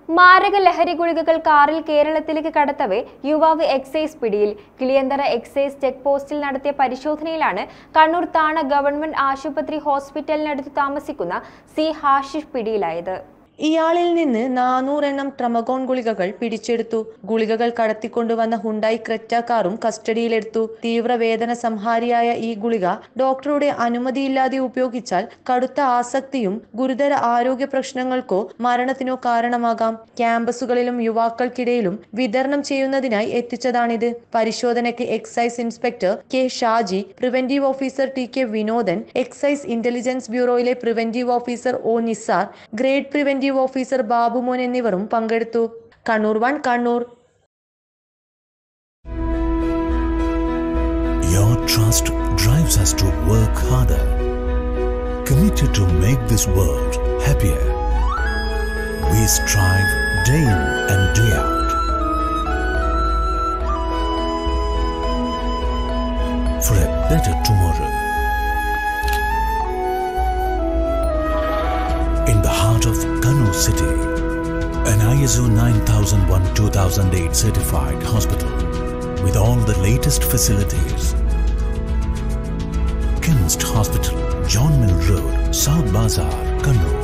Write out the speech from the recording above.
മാരക ലഹരി ഗുളികകൾ കാറിൽ കേരളത്തിലേക്ക് കടത്തവേ യുവാവ് എക്സൈസ് പിടിയിൽ കിളിയന്തറ എക്സൈസ് ചെക്ക് പോസ്റ്റിൽ നടത്തിയ പരിശോധനയിലാണ് കണ്ണൂർ താണ ഗവൺമെന്റ് ആശുപത്രി ഹോസ്പിറ്റലിനടുത്ത് താമസിക്കുന്ന സി ഹാഷിഷ് പിടിയിലായത് ഇയാളിൽ നിന്ന് നാനൂറെണ്ണം ട്രമഗോൺ ഗുളികകൾ പിടിച്ചെടുത്തു ഗുളികകൾ കടത്തിക്കൊണ്ടുവന്ന ഹുണ്ടായി ക്രെറ്റ കാറും കസ്റ്റഡിയിലെടുത്തു തീവ്രവേദന സംഹാരിയായ ഈ ഗുളിക ഡോക്ടറുടെ അനുമതിയില്ലാതെ ഉപയോഗിച്ചാൽ കടുത്ത ആസക്തിയും ഗുരുതര ആരോഗ്യ പ്രശ്നങ്ങൾക്കോ മരണത്തിനോ കാരണമാകാം ക്യാമ്പസുകളിലും യുവാക്കൾക്കിടയിലും വിതരണം ചെയ്യുന്നതിനായി എത്തിച്ചതാണിത് പരിശോധനയ്ക്ക് excise inspector K Shaji preventive officer T K Vinodan excise intelligence ബ്യൂറോയിലെ preventive officer O Nisar grade preventive officer Babumon എന്നിവരും പങ്കെടുത്തു Kannur one Kannur Your trust drives us to work harder, committed to make this world happier. We strive day in and day out for a better tomorrow. In the heart of Kannur city, an ISO 9001-2008 certified hospital with all the latest facilities. Chemist Hospital, John Mill Road, South Bazaar, Kannur.